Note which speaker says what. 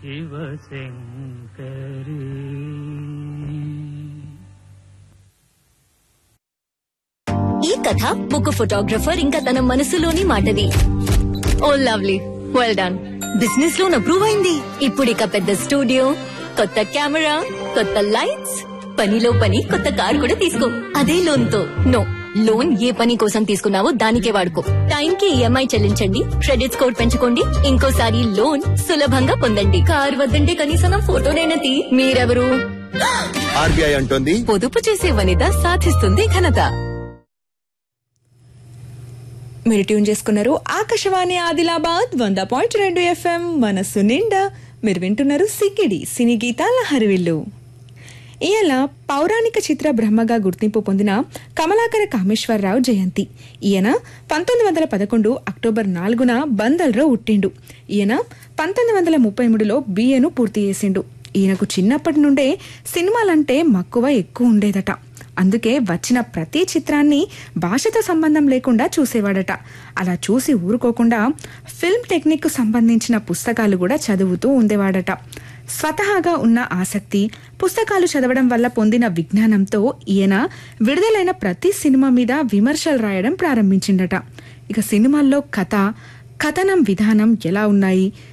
Speaker 1: శివశంకరీ
Speaker 2: ఈ కథ ఒక ఫోటోగ్రఫర్ ఇంకా తన మనసులోని మాటది oh lovely well done business loan approve అయింది ఇప్పుడు ఇక పెద్ద స్టూడియో కొత్త కెమెరా కొత్త లైట్స్ పనిలో పని కొత్త కార్ కూడా తీసుకో అదే లోన్ తో నో లోన్ ఏ పని కోసం తీసుకున్నావో దానికే వాడుకో టైం కి ఈఎంఐ చెల్లించండి క్రెడిట్ స్కోర్ పెంచుకోండి ఇంకోసారి లోన్ సులభంగా పొందండి కార్ వద్దంటే కనీసం నా ఫోటోనైనా తీ మీరెవరు
Speaker 3: ఆర్బీఐ అంటోంది
Speaker 2: పొదుపు చేసే వనిత సాధిస్తుంది ఘనత
Speaker 4: మీరు ట్యూన్ చేసుకున్నారు ఆకాశవాణి ఆదిలాబాద్ వంద పాయింట్ రెండు ఎఫ్ఎం మనస్సు నిండా మీరు వింటున్నారు సిక్కిడి సినీ గీతాల హరివిల్లు ఈయన పౌరాణిక చిత్ర బ్రహ్మగా గుర్తింపు పొందిన కమలాకర కామేశ్వరరావు జయంతి ఈయన పంతొమ్మిది వందల పదకొండు అక్టోబర్ నాలుగున బందల్లో ఉట్టిండు ఈయన పంతొమ్మిది వందల ముప్పై మూడులో బిఏను పూర్తి చేసిండు ఈయనకు చిన్నప్పటి నుండే సినిమాలంటే మక్కువ ఎక్కువ ఉండేదట అందుకే వచ్చిన ప్రతి చిత్రాన్ని భాషతో సంబంధం లేకుండా చూసేవాడట అలా చూసి ఊరుకోకుండా ఫిల్మ్ టెక్నిక్ సంబంధించిన పుస్తకాలు కూడా చదువుతూ ఉండేవాడట స్వతహాగా ఉన్న ఆసక్తి పుస్తకాలు చదవడం వల్ల పొందిన విజ్ఞానంతో ఈయన విడుదలైన ప్రతి సినిమా మీద విమర్శలు రాయడం ప్రారంభించిండట ఇక సినిమాల్లో కథ కథనం విధానం ఎలా ఉన్నాయి